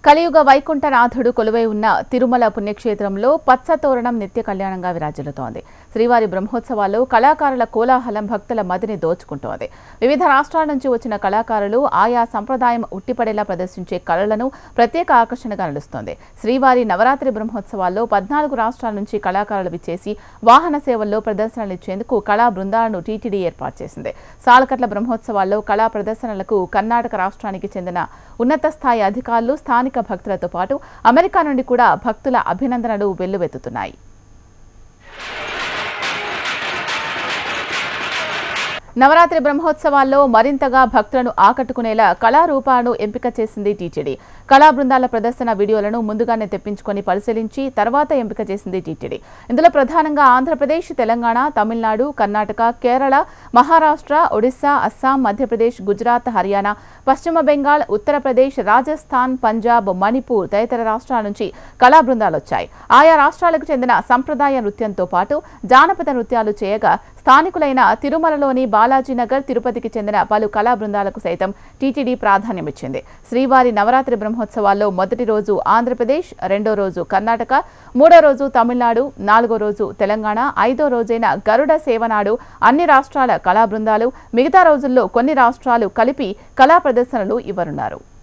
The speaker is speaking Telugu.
కలియుగ వైకుంఠనాథుడు కొలువై ఉన్న తిరుమల పుణ్యక్షేత్రంలో పచ్చ తోరణం నిత్య కళ్యాణంగా విరాజిల్లుతోంది శ్రీవారి బ్రహ్మోత్సవాల్లో కళాకారుల కోలాహలం భక్తుల మదిని దోచుకుంటోంది వివిధ రాష్ట్రాల నుంచి వచ్చిన కళాకారులు ఆయా సంప్రదాయం ఉట్టిపడేలా ప్రదర్శించే కళలను ప్రత్యేక ఆకర్షణగా నిలుస్తోంది శ్రీవారి నవరాత్రి బ్రహ్మోత్సవాల్లో పద్నాలుగు రాష్ట్రాల నుంచి కళాకారులు విచ్చేసి వాహన సేవల్లో ప్రదర్శనలు ఇచ్చేందుకు కళా బృందాలను టీటీడీ ఏర్పాటు చేసింది సాలకట్ల బ్రహ్మోత్సవాల్లో కళా ప్రదర్శనలకు కర్ణాటక రాష్ట్రానికి చెందిన ఉన్నత స్థాయి అధికారులు స్థానిక భక్తులతో పాటు అమెరికా నుండి కూడా భక్తుల అభినందనలు వెల్లువెత్తుతున్నాయి నవరాత్రి బ్రహ్మోత్సవాల్లో మరింతగా భక్తులను ఆకట్టుకునేలా కళారూపాలను ఎంపిక చేసింది టీటీడీ కళా బృందాల ప్రదర్శన వీడియోలను ముందుగానే తెప్పించుకొని పరిశీలించి తర్వాత ఎంపిక చేసింది టీటీడీ ఇందులో ప్రధానంగా ఆంధ్రప్రదేశ్ తెలంగాణ తమిళనాడు కర్ణాటక కేరళ మహారాష్ట్ర ఒడిశా అస్సాం మధ్యప్రదేశ్ గుజరాత్ హర్యానా పశ్చిమ బెంగాల్ ఉత్తరప్రదేశ్ రాజస్థాన్ పంజాబ్ మణిపూర్ తదితర రాష్ట్రాల నుంచి కళా బృందాలు వచ్చాయి ఆయా రాష్ట్రాలకు చెందిన సంప్రదాయ నృత్యంతో పాటు జానపద నృత్యాలు చేయగా స్థానికులైన తిరుమలలోని బాలాజీనగర్ తిరుపతికి చెందిన పలు కళా బృందాలకు సైతం టీటీడీ ప్రాధాన్యమిచ్చింది శ్రీవారి నవరాత్రి బ్రహ్మోత్సవాల్లో మొదటి రోజు ఆంధ్రప్రదేశ్ రెండో రోజు కర్ణాటక మూడో రోజు తమిళనాడు నాలుగో రోజు తెలంగాణ ఐదో రోజైన గరుడ సేవనాడు అన్ని రాష్ట్రాల కళా బృందాలు మిగతా రోజుల్లో కొన్ని రాష్ట్రాలు కలిపి కళా ప్రదర్శనలు ఇవ్వనున్నారు